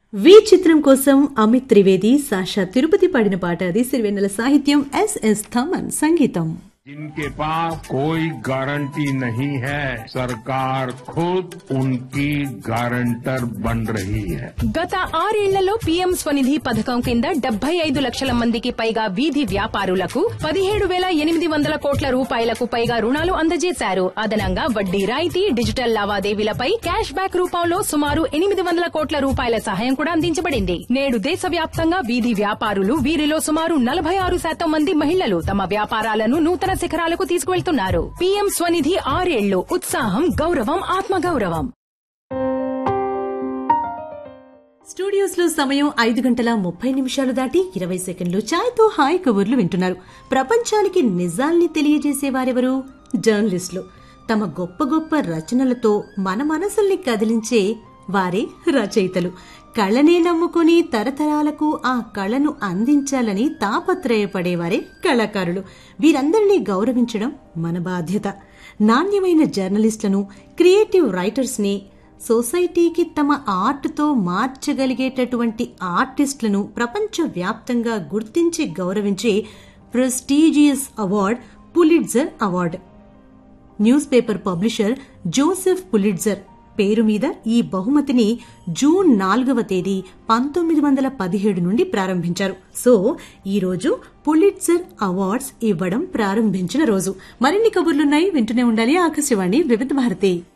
వి చిత్రం కోసం అమిత్ త్రివేది సాషా తిరుపతి పాడిన పాట అది సిరివెన్నెల సాహిత్యం ఎస్ఎస్ థమన్ సంగీతం जिनके पास कोई गारंटी नहीं है सरकार खुद उनकी गारंटर बन रही है గత ఆరేళ్లలో పీఎం స్వనిధి పథకం కింద డెబ్బై ఐదు లక్షల మందికి పైగా వీధి వ్యాపారులకు పదిహేడు వేల ఎనిమిది వందల కోట్ల రూపాయలకు పైగా రుణాలు అందజేశారు అదనంగా వడ్డీ రాయితీ డిజిటల్ లావాదేవీలపై క్యాష్ బ్యాక్ రూపంలో సుమారు ఎనిమిది వందల కోట్ల రూపాయల సహాయం కూడా అందించబడింది నేడు దేశవ్యాప్తంగా వీధి వ్యాపారులు వీరిలో సుమారు నలభై ఆరు శాతం మంది మహిళలు తమ వ్యాపారాలను నూతన శిఖరాలకు తీసుకువెళ్తున్నారు పీఎం స్వనిధి ఆరేళ్లు ఉత్సాహం గౌరవం ఆత్మగౌరవం స్టూడియోస్ లో సమయం ఐదు గంటల ముప్పై నిమిషాలు దాటి ఇరవై సెకండ్లు ఛాయ్తో హాయ్ కబుర్లు వింటున్నారు ప్రపంచానికి నిజాల్ని తెలియజేసేవారెవరు జర్నలిస్టులు తమ గొప్ప గొప్ప రచనలతో మన మనసుల్ని కదిలించే వారే రచయితలు కళనే నమ్ముకుని తరతరాలకు ఆ కళను అందించాలని తాపత్రయపడేవారే కళాకారులు వీరందరినీ గౌరవించడం మన బాధ్యత నాణ్యమైన జర్నలిస్టులను క్రియేటివ్ రైటర్స్ ని సొసైటీకి తమ ఆర్ట్తో మార్చగలిగేటటువంటి ఆర్టిస్టులను ప్రపంచవ్యాప్తంగా గుర్తించి గౌరవించే prestigious award Pulitzer award newspaper publisher Joseph Pulitzer పేరు మీద ఈ బహుమతిని జూన్ నాలుగవ తేదీ పంతొమ్మిది వందల పదిహేడు నుండి ప్రారంభించారు సో ఈ రోజు పులిట్జర్ అవార్డ్స్ ఇవ్వడం ప్రారంభించిన రోజు మరిన్ని కబుర్లున్నాయి వింటూనే ఉండాలి ఆకాశవాణి వివిధ భారతి